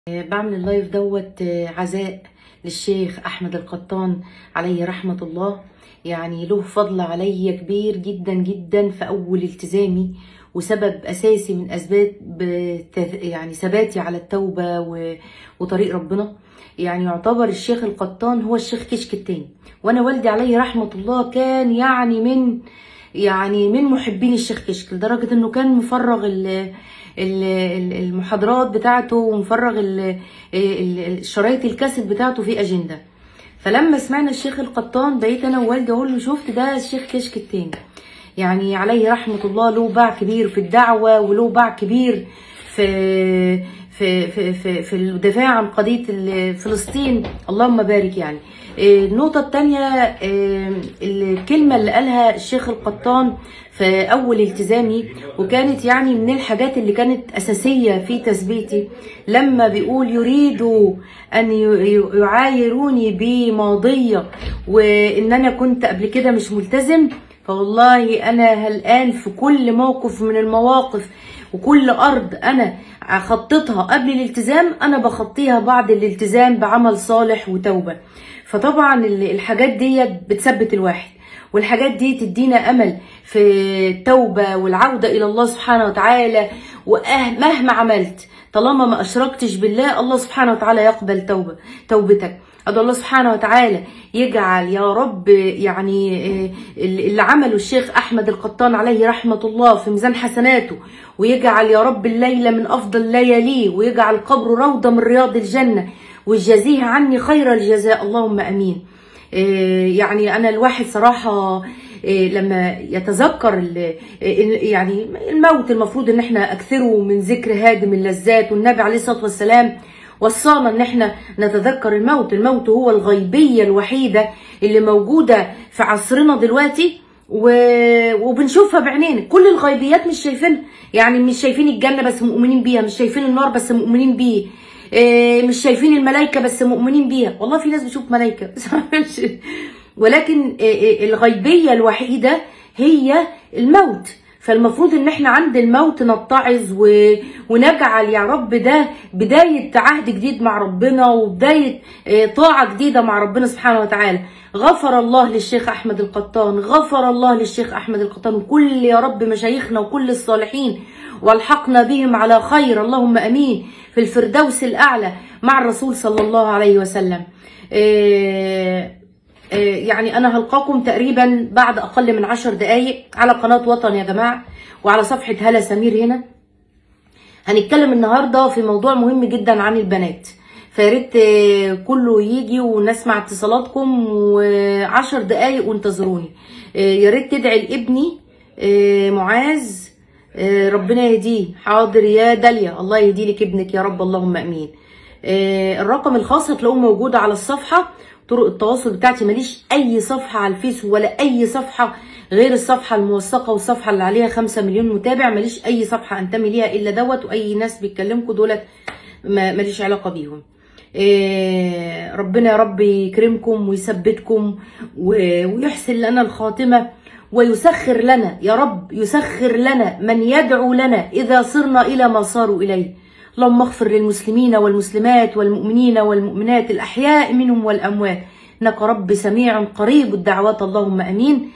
بعمل اللايف دوت عزاء للشيخ احمد القطان عليه رحمه الله يعني له فضل عليا كبير جدا جدا في اول التزامي وسبب اساسي من اسباب بت- يعني ثباتي على التوبه و- وطريق ربنا يعني يعتبر الشيخ القطان هو الشيخ كشك التاني وانا والدي عليه رحمه الله كان يعني من يعني من محبين الشيخ كشك لدرجه انه كان مفرغ ال ال- ال- المحاضرات بتاعته ومفرغ ال- ال- الشرايط الكاسيت بتاعته في اجنده فلما سمعنا الشيخ القطان بقيت انا ووالدي اقول له شفت ده الشيخ كشك التاني يعني عليه رحمه الله له باع كبير في الدعوه وله باع كبير في في في في, في الدفاع عن قضيه ال- فلسطين اللهم بارك يعني إيه، النقطة التانية إيه، الكلمة اللي قالها الشيخ القطان في أول التزامي وكانت يعني من الحاجات اللي كانت أساسية في تثبيتي لما بيقول يريدوا أن ي- يعايروني بماضية وإن أنا كنت قبل كده مش ملتزم فوالله أنا هلقان في كل موقف من المواقف وكل أرض أنا خطيتها قبل الالتزام أنا بخطيها بعد الالتزام بعمل صالح وتوبة فطبعا ال- الحاجات دي بتثبت الواحد والحاجات دي تدينا امل في التوبه والعوده الى الله سبحانه وتعالى ومهما عملت طالما ما اشركتش بالله الله سبحانه وتعالى يقبل توبه توبتك أدعو الله سبحانه وتعالى يجعل يا رب يعني آه، اللي عمله الشيخ أحمد القطان عليه رحمة الله في ميزان حسناته ويجعل يا رب الليلة من أفضل لياليه ويجعل قبره روضة من رياض الجنة ويجازيه عني خير الجزاء اللهم أمين إيه يعني انا الواحد صراحه إيه لما يتذكر ال- ال- يعني الموت المفروض ان احنا اكثره من ذكر هادم اللذات والنبي عليه الصلاه والسلام وصانا ان احنا نتذكر الموت الموت هو الغيبيه الوحيده اللي موجوده في عصرنا دلوقتي و- وبنشوفها بعينينا كل الغيبيات مش شايفينها يعني مش شايفين الجنه بس مؤمنين بيها مش شايفين النار بس مؤمنين بيه إيه، مش شايفين الملائكه بس مؤمنين بيها والله في ناس بتشوف ملائكه بس مش- ولكن إيه، إيه، الغيبيه الوحيده هي الموت فالمفروض ان احنا عند الموت نتعظ و... ونجعل يا رب ده بداية عهد جديد مع ربنا وبداية آه، طاعة جديدة مع ربنا سبحانه وتعالى غفر الله للشيخ احمد القطان غفر الله للشيخ احمد القطان وكل يا رب مشايخنا وكل الصالحين والحقنا بهم على خير اللهم امين في الفردوس الاعلى مع الرسول صلى الله عليه وسلم آه، آه، يعني انا هلقاكم تقريبا بعد اقل من عشر دقايق على قناة وطن يا جماعة وعلى صفحة هلا سمير هنا هنتكلم النهارده في موضوع مهم جدا عن البنات فياريت آه، كله يجي ونسمع اتصالاتكم وعشر دقايق وانتظروني آه، يا ريت تدعي لابني آه، معاذ آه، ربنا يهديه حاضر يا داليا الله يهدي لك ابنك يا رب اللهم امين آه، الرقم الخاص هتلاقوه موجود على الصفحه طرق التواصل بتاعتي ماليش اي صفحه على الفيس ولا اي صفحه غير الصفحه الموثقه والصفحه اللي عليها خمسة مليون متابع ماليش اي صفحه انتمي ليها الا دوت واي ناس بيتكلمكم دولت ما- ماليش علاقه بيهم إيه، ربنا يا رب يكرمكم ويثبتكم و- ويحسن لنا الخاتمه ويسخر لنا يا رب يسخر لنا من يدعو لنا اذا صرنا الى ما صاروا اليه اللهم اغفر للمسلمين والمسلمات والمؤمنين والمؤمنات الاحياء منهم والاموات انك رب سميع قريب الدعوات اللهم امين